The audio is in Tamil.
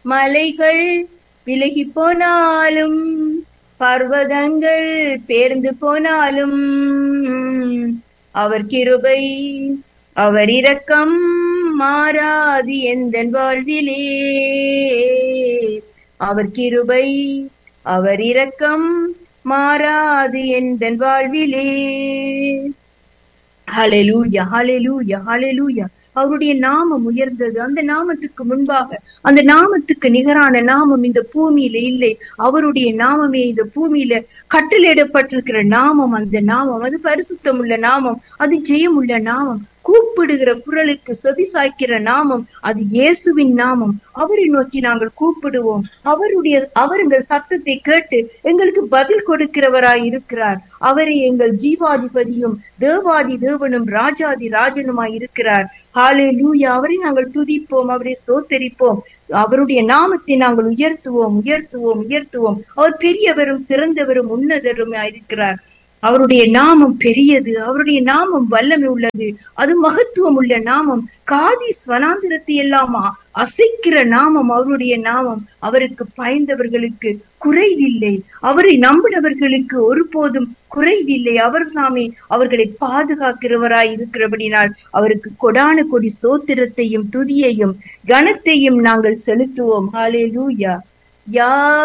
மலைகள் விலகி போனாலும் பர்வதங்கள் பேர்ந்து போனாலும் அவர் கிருபை அவர் இரக்கம் மாறாது எந்த வாழ்விலே அவர் கிருபை அவர் இரக்கம் மாறாது எந்த வாழ்விலே ஹalleluya ஹalleluya ஹalleluya அவருடைய நாமம் உயர்ந்தது அந்த நாமத்துக்கு முன்பாக அந்த நாமத்துக்கு நிகரான நாமம் இந்த பூமியில இல்லை அவருடைய நாமமே இந்த பூமியில கட்டளையிடப்பட்டிருக்கிற நாமம் அந்த நாமம் அது பரிசுத்தம் உள்ள நாமம் அது ஜெயம் உள்ள நாமம் கூப்பிடுகிற குரலுக்கு செவி சாய்க்கிற நாமம் அது இயேசுவின் நாமம் அவரை நோக்கி நாங்கள் கூப்பிடுவோம் அவருடைய அவர் எங்கள் சத்தத்தை கேட்டு எங்களுக்கு பதில் கொடுக்கிறவராய் இருக்கிறார் அவரை எங்கள் ஜீவாதிபதியும் தேவாதி தேவனும் ராஜாதி ராஜனுமாய் இருக்கிறார் ஹாலே லூயா அவரை நாங்கள் துதிப்போம் அவரை ஸ்தோத்தரிப்போம் அவருடைய நாமத்தை நாங்கள் உயர்த்துவோம் உயர்த்துவோம் உயர்த்துவோம் அவர் பெரியவரும் சிறந்தவரும் உன்னதரும் இருக்கிறார் அவருடைய நாமம் பெரியது அவருடைய நாமம் வல்லமை உள்ளது அது மகத்துவம் உள்ள நாமம் காதி ஸ்வனாந்திரத்தை எல்லாம் அசைக்கிற நாமம் அவருடைய நாமம் அவருக்கு பயந்தவர்களுக்கு குறைவில்லை அவரை நம்பினவர்களுக்கு ஒருபோதும் குறைவில்லை அவர் நாமே அவர்களை பாதுகாக்கிறவராய் இருக்கிறபடினால் அவருக்கு கொடான கொடி ஸ்தோத்திரத்தையும் துதியையும் கனத்தையும் நாங்கள் செலுத்துவோம் ஹாலே லூயா யா